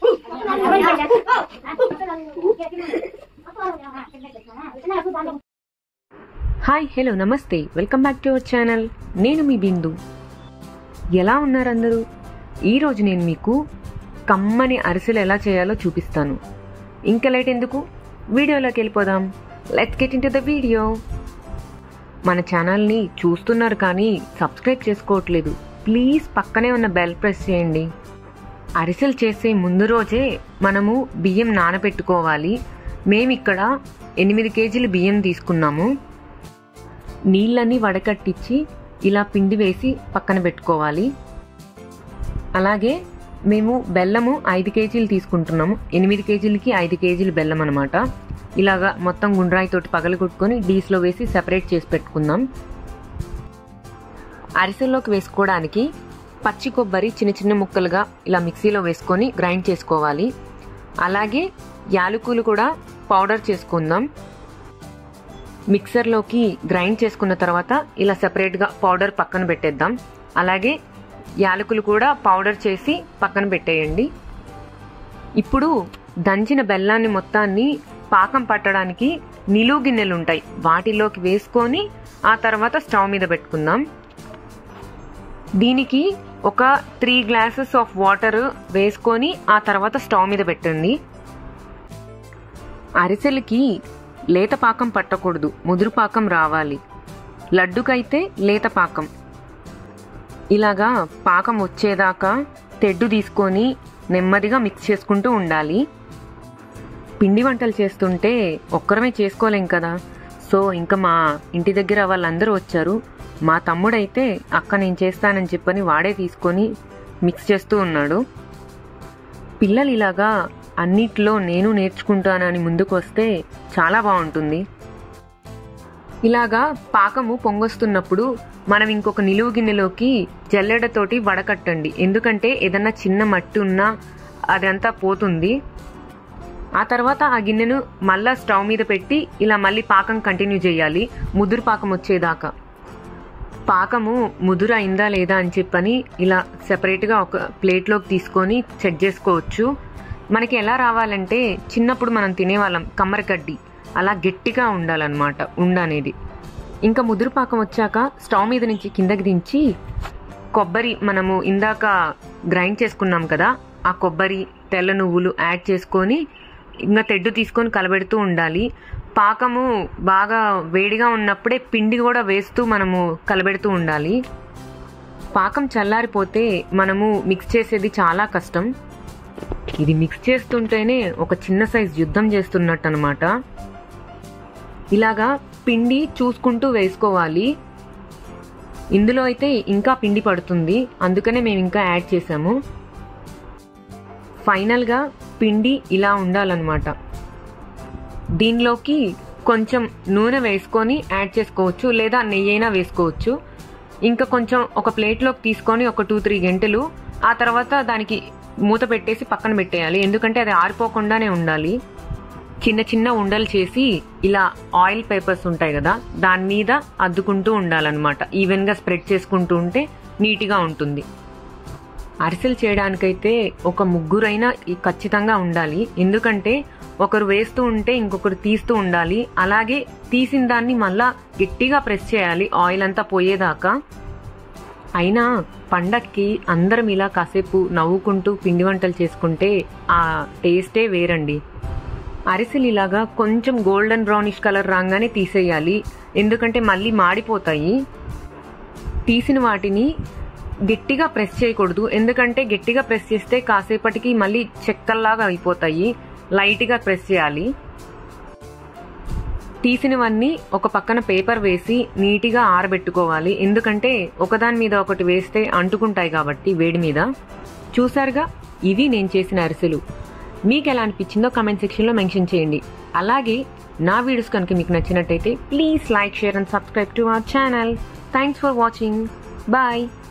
hi hello నమస్తే welcome back to our channel నేను మీ బిందు ఎలా ఉన్నారు అందరూ ఈరోజు నేను మీకు కమ్మని అరిసెలు ఎలా చేయాలో చూపిస్తాను ఇంకా లేట్ ఎందుకు వీడియోలోకి వెళ్ళిపోదాం let's get into the video మన ఛానల్ని చూస్తున్నారు కానీ సబ్స్క్రైబ్ చేసుకోవట్లేదు ప్లీజ్ పక్కనే ఉన్న బెల్ ప్రెస్ చేయండి అరిసెలు చేసే ముందు రోజే మనము బియ్యం నానబెట్టుకోవాలి మేమిక్కడ ఎనిమిది కేజీలు బియ్యం తీసుకున్నాము నీళ్ళన్నీ వడకట్టించి ఇలా పిండి వేసి పక్కన పెట్టుకోవాలి అలాగే మేము బెల్లము ఐదు కేజీలు తీసుకుంటున్నాము ఎనిమిది కేజీలకి ఐదు కేజీలు బెల్లం అనమాట ఇలాగా మొత్తం గుండ్రాయితోటి పగలగొట్టుకొని డీస్లో వేసి సెపరేట్ చేసి పెట్టుకుందాం అరిసెల్లోకి వేసుకోవడానికి పచ్చి కొబ్బరి చిన్న చిన్న ముక్కలుగా ఇలా మిక్సీలో వేసుకొని గ్రైండ్ చేసుకోవాలి అలాగే యాలకులు కూడా పౌడర్ చేసుకుందాం మిక్సర్లోకి గ్రైండ్ చేసుకున్న తర్వాత ఇలా సెపరేట్గా పౌడర్ పక్కన పెట్టేద్దాం అలాగే యాలకులు కూడా పౌడర్ చేసి పక్కన పెట్టేయండి ఇప్పుడు దంచిన బెల్లాన్ని మొత్తాన్ని పాకం పట్టడానికి నిలువు గిన్నెలు ఉంటాయి వాటిలోకి వేసుకొని ఆ తర్వాత స్టవ్ మీద పెట్టుకుందాం దీనికి ఒక త్రీ గ్లాసెస్ ఆఫ్ వాటర్ వేసుకొని ఆ తర్వాత స్టవ్ మీద పెట్టండి అరిసెలకి లేత పాకం పట్టకూడదు ముదురు పాకం రావాలి లడ్డుకైతే లేత పాకం ఇలాగా పాకం వచ్చేదాకా తెడ్డు తీసుకొని నెమ్మదిగా మిక్స్ చేసుకుంటూ ఉండాలి పిండి వంటలు చేస్తుంటే ఒక్కరమే చేసుకోలేం కదా సో ఇంకా మా ఇంటి దగ్గర వాళ్ళందరూ వచ్చారు మా తమ్ముడైతే అక్క నేను చేస్తానని చెప్పని వాడే తీసుకొని మిక్స్ చేస్తూ ఉన్నాడు పిల్లలు ఇలాగా అన్నిట్లో నేను నేర్చుకుంటానని ముందుకు వస్తే చాలా బాగుంటుంది ఇలాగా పాకము పొంగొస్తున్నప్పుడు మనం ఇంకొక నిలువు గిన్నెలోకి జల్లెడతోటి వడకట్టండి ఎందుకంటే ఏదన్నా చిన్న మట్టి ఉన్నా అదంతా పోతుంది ఆ తర్వాత ఆ గిన్నెను మళ్ళా స్టవ్ మీద పెట్టి ఇలా మళ్ళీ పాకం కంటిన్యూ చేయాలి ముదురు పాకం వచ్చేదాకా పాకము ముదురు అయిందా లేదా అని చెప్పని ఇలా సెపరేట్గా ఒక ప్లేట్లోకి తీసుకొని చెక్ చేసుకోవచ్చు మనకి ఎలా రావాలంటే చిన్నప్పుడు మనం తినేవాళ్ళం కమ్మరగడ్డి అలా గట్టిగా ఉండాలన్నమాట ఉండ అనేది ఇంకా ముదురు పాకం వచ్చాక స్టవ్ మీద నుంచి కిందకి దించి కొబ్బరి మనము ఇందాక గ్రైండ్ చేసుకున్నాం కదా ఆ కొబ్బరి తెల్ల నువ్వులు యాడ్ చేసుకొని ఇంకా తెడ్డు తీసుకొని కలబెడుతూ ఉండాలి పాకము బాగా వేడిగా ఉన్నప్పుడే పిండి కూడా వేస్తూ మనము కలబెడుతూ ఉండాలి పాకం చల్లారిపోతే మనము మిక్స్ చేసేది చాలా కష్టం ఇది మిక్స్ చేస్తుంటేనే ఒక చిన్న సైజ్ యుద్ధం చేస్తున్నట్టు అనమాట ఇలాగా పిండి చూసుకుంటూ వేసుకోవాలి ఇందులో అయితే ఇంకా పిండి పడుతుంది అందుకనే మేము ఇంకా యాడ్ చేసాము ఫైనల్గా పిండి ఇలా ఉండాలన్నమాట దీనిలోకి కొంచెం నూనె వేసుకొని యాడ్ చేసుకోవచ్చు లేదా నెయ్యి అయినా వేసుకోవచ్చు ఇంకా కొంచెం ఒక ప్లేట్లోకి తీసుకొని ఒక టూ త్రీ గంటలు ఆ తర్వాత దానికి మూత పెట్టేసి పక్కన పెట్టేయాలి ఎందుకంటే అది ఆరిపోకుండానే ఉండాలి చిన్న చిన్న ఉండలు చేసి ఇలా ఆయిల్ పేపర్స్ ఉంటాయి కదా దాని మీద అద్దుకుంటూ ఉండాలన్నమాట ఈవెన్గా స్ప్రెడ్ చేసుకుంటూ ఉంటే నీట్గా ఉంటుంది అరిసెలు చేయడానికైతే ఒక ముగ్గురైనా ఈ- ఖచ్చితంగా ఉండాలి ఎందుకంటే ఒకరు వేస్తూ ఉంటే ఇంకొకరు తీస్తూ ఉండాలి అలాగే తీసిన దాన్ని మళ్ళా గట్టిగా ప్రెస్ చేయాలి ఆయిల్ అంతా పోయేదాకా అయినా పండక్కి అందరం ఇలా కాసేపు నవ్వుకుంటూ పిండి వంటలు చేసుకుంటే ఆ టేస్టే వేరండి అరిసెలు ఇలాగా కొంచెం గోల్డెన్ బ్రౌనిష్ కలర్ రాగానే తీసేయాలి ఎందుకంటే మళ్ళీ మాడిపోతాయి తీసిన వాటిని గట్టిగా ప్రెస్ చేయకూడదు ఎందుకంటే గట్టిగా ప్రెస్ చేస్తే కాసేపటికి మళ్ళీ చెక్కల్లాగా అయిపోతాయి లైట్గా ప్రెస్ చేయాలి తీసినవన్నీ ఒక పక్కన పేపర్ వేసి నీట్గా ఆరబెట్టుకోవాలి ఎందుకంటే ఒకదాని మీద ఒకటి వేస్తే అంటుకుంటాయి కాబట్టి వేడి మీద చూసారుగా ఇవి నేను చేసిన అరిసెలు మీకు ఎలా అనిపించిందో కమెంట్ సెక్షన్లో మెన్షన్ చేయండి అలాగే నా వీడియోస్ కనుక మీకు నచ్చినట్టయితే please like share and subscribe to our channel thanks for watching bye